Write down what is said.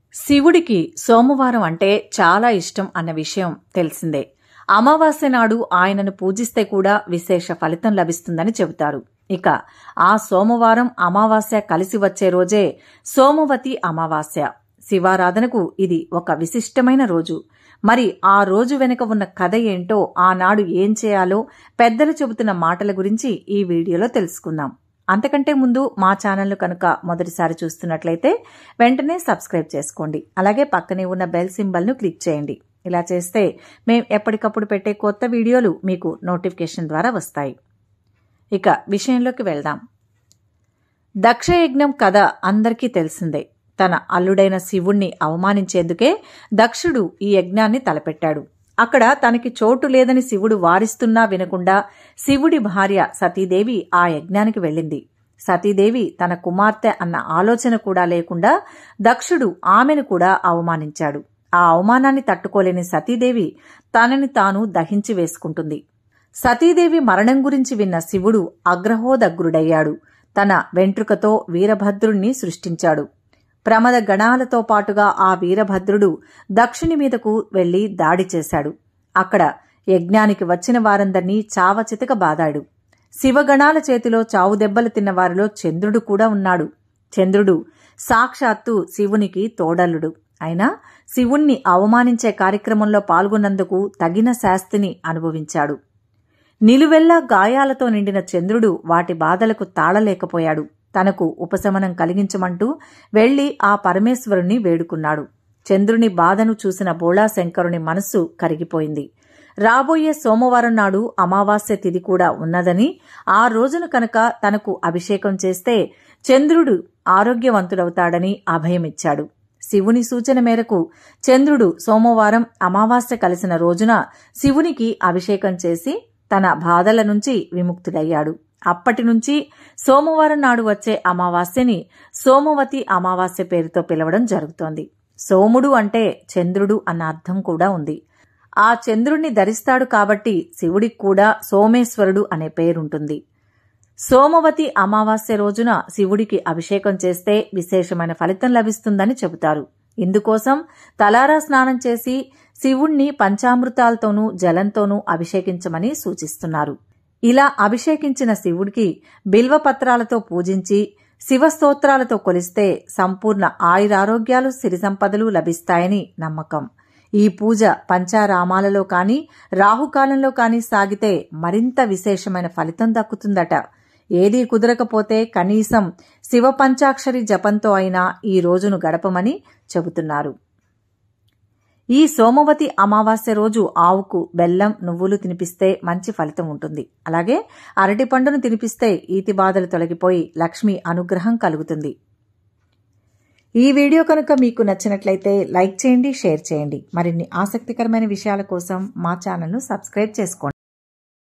శివుడికి సోమవారం అంటే చాలా ఇష్టం అన్న విషయం తెలిసిందే అమావాస్య నాడు ఆయనను పూజిస్తే కూడా విశేష ఫలితం లభిస్తుందని చెబుతారు ఇక ఆ సోమవారం అమావాస్య కలిసి వచ్చే రోజే సోమవతి అమావాస్య శివారాధనకు ఇది ఒక విశిష్టమైన రోజు మరి ఆ రోజు వెనుక ఉన్న కథ ఏంటో ఆనాడు ఏం చేయాలో పెద్దలు చెబుతున్న మాటల గురించి ఈ వీడియోలో తెలుసుకుందాం అంతకంటే ముందు మా ఛానల్ను కనుక మొదటిసారి చూస్తున్నట్లయితే వెంటనే సబ్స్క్రైబ్ చేసుకోండి అలాగే పక్కనే ఉన్న బెల్ సింబల్ను క్లిక్ చేయండి ఇలా చేస్తే మేం ఎప్పటికప్పుడు పెట్టే కొత్త వీడియోలు మీకు నోటిఫికేషన్ ద్వారా వస్తాయి ఇక విషయంలోకి వెళ్దాం దక్షయజ్ఞం కథ అందరికీ తెలిసిందే తన అల్లుడైన శివుణ్ణి అవమానించేందుకే దక్షుడు ఈ యజ్ఞాన్ని తలపెట్టాడు అక్కడ తనకి చోటు లేదని శివుడు వారిస్తున్నా వినకుండా శివుడి భార్య సతీదేవి ఆ యజ్ఞానికి వెళ్ళింది సతీదేవి తన కుమార్తె అన్న ఆలోచన కూడా లేకుండా దక్షుడు ఆమెను కూడా అవమానించాడు ఆ అవమానాన్ని తట్టుకోలేని సతీదేవి తనని తాను దహించి వేసుకుంటుంది సతీదేవి మరణం గురించి విన్న శివుడు అగ్రహోదగ్రుడయ్యాడు తన వెంట్రుకతో వీరభద్రుణ్ణి సృష్టించాడు ప్రమద గణాలతో పాటుగా ఆ వీరభద్రుడు దక్షుని మీదకు వెళ్లి దాడి చేశాడు అక్కడ యజ్ఞానికి వచ్చిన వారందర్నీ చావచితక బాదాడు శివగణాల చేతిలో చావు దెబ్బలు తిన్న వారిలో చంద్రుడు కూడా ఉన్నాడు చంద్రుడు సాక్షాత్తు శివునికి తోడల్లుడు అయినా శివుణ్ణి అవమానించే కార్యక్రమంలో పాల్గొన్నందుకు తగిన శాస్తిని అనుభవించాడు నిలువెల్లా గాయాలతో నిండిన చంద్రుడు వాటి బాధలకు తాళలేకపోయాడు తనకు ఉపశమనం కలిగించమంటూ వెళ్లి ఆ పరమేశ్వరుణ్ణి వేడుకున్నాడు చంద్రుని బాధను చూసిన బోళాశంకరుని మనస్సు కరిగిపోయింది రాబోయే సోమవారం నాడు అమావాస్య తిథి కూడా ఉన్నదని ఆ రోజున కనుక తనకు అభిషేకం చేస్తే చంద్రుడు ఆరోగ్యవంతుడవుతాడని అభయమిచ్చాడు శివుని సూచన మేరకు చంద్రుడు సోమవారం అమావాస్య కలిసిన రోజున శివునికి అభిషేకం చేసి తన బాధల నుంచి విముక్తుడయ్యాడు అప్పటి నుంచి సోమవారం నాడు వచ్చే అమావాస్యని సోమవతి అమావాస్య పేరుతో పిలవడం జరుగుతోంది సోముడు అంటే చంద్రుడు అన్న అర్థం కూడా ఉంది ఆ చంద్రుణ్ణి ధరిస్తాడు కాబట్టి శివుడికి కూడా సోమేశ్వరుడు అనే పేరుంటుంది సోమవతి అమావాస్య రోజున శివుడికి అభిషేకం చేస్తే విశేషమైన ఫలితం లభిస్తుందని చెబుతారు ఇందుకోసం తలారా స్నానం చేసి శివుణ్ణి పంచామృతాలతోనూ జలంతోనూ అభిషేకించమని సూచిస్తున్నారు ఇలా అభిషేకించిన శివుడికి బిల్వపత్రాలతో పూజించి శివస్తోత్రాలతో కొలిస్తే సంపూర్ణ ఆయురారోగ్యాలు సిరి సంపదలు లభిస్తాయని నమ్మకం ఈ పూజ పంచారామాలలో కాని రాహుకాలంలో కాని సాగితే మరింత విశేషమైన ఫలితం దక్కుతుందట ఏదీ కుదరకపోతే కనీసం శివ పంచాక్షరి జపంతో అయినా ఈ రోజును గడపమని చెబుతున్నారు ఈ సోమవతి అమావాస్య రోజు ఆవుకు బెల్లం నువ్వులు తినిపిస్తే మంచి ఫలితం ఉంటుంది అలాగే అరటి పండును తినిపిస్తే ఈతి బాధలు తొలగిపోయి లక్ష్మి అనుగ్రహం కలుగుతుంది ఈ వీడియో కనుక మీకు నచ్చినట్లయితే లైక్ చేయండి షేర్ చేయండి మరిన్ని ఆసక్తికరమైన విషయాల కోసం మా ఛానల్ను సబ్స్క్రైబ్ చేసుకోండి